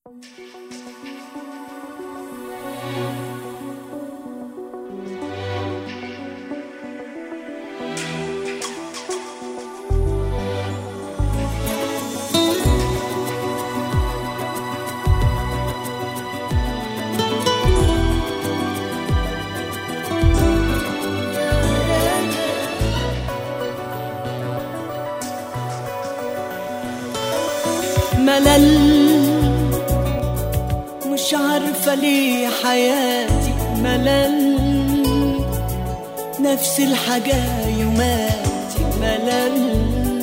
ملل مش عارفة ليه حياتي ملل نفس الحاجة يوماتي ملل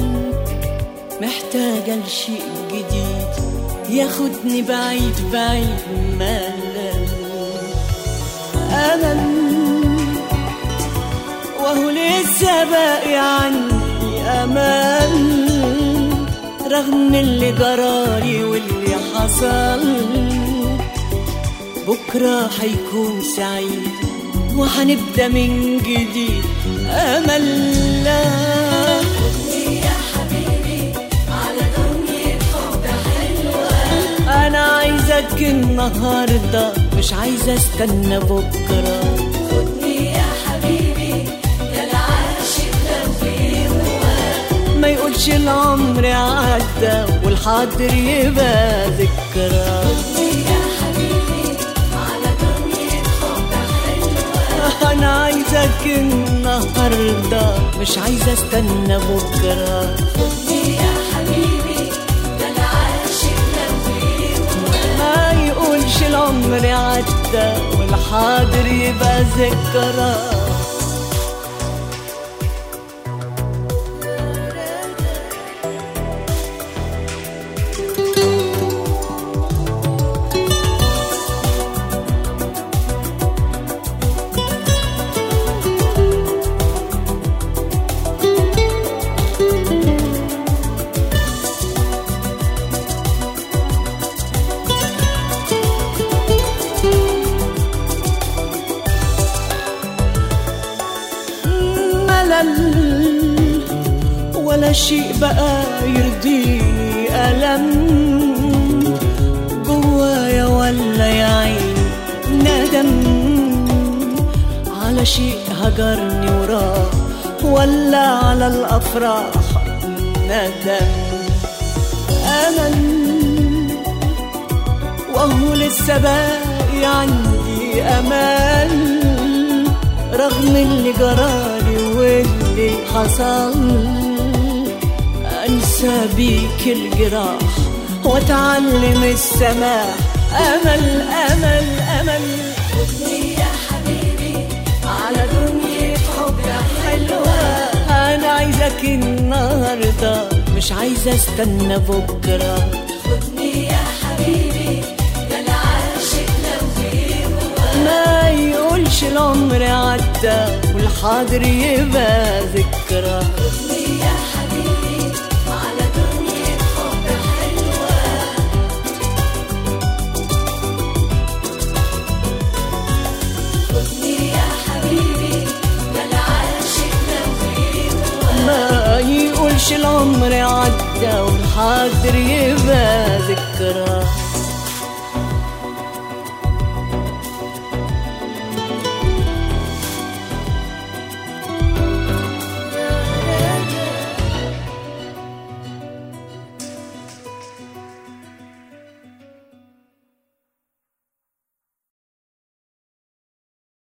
محتاجة لشيء جديد ياخدني بعيد بعيد ملل أمل وهو لسه باقي عندي أمل رغم اللي جرالي واللي حصل بكرة هيكون سعيد وهنبدأ من جديد أمل لا يا حبيبي على دنيا حب حلوة أنا عايزك النهاردة مش عايزة استنى بكرة خدني يا حبيبي ده العاشق لو في هوا ما يقولش العمر عدى والحاضر يبقى ذكرى خدني يا حبيبي على دنيا حب حلوة أنا عايزك النهاردة مش عايزة استنى بكرة خدني يا حبيبي ده العاشق لو في هوا ما يقولش العمر عدى والحاضر يبقى ذكرى ملل ولا شيء بقى يرضيني ألم جوايا ولا يا عيني ندم على شيء هجرني وراه ولا على الأفراح ندم أمل وهو لسه باقي عندي أمل رغم اللي جرالي واللي حصل أنسى بيك الجراح وأتعلم السماح أمل أمل أمل خدني يا حبيبي على دنيا حب حلوة أنا عايزك النهاردة مش عايزة استنى بكرة خدني يا حبيبي ده العاشق لو في هوا ما يقولش العمر عدى والحاضر يبقى ذكرى خدني يا حبيبي على دنيا حب حلوة خدني يا حبيبي ده العاشق لو في هوا ما يقولش العمر عدى والحاضر يبقى ذكرى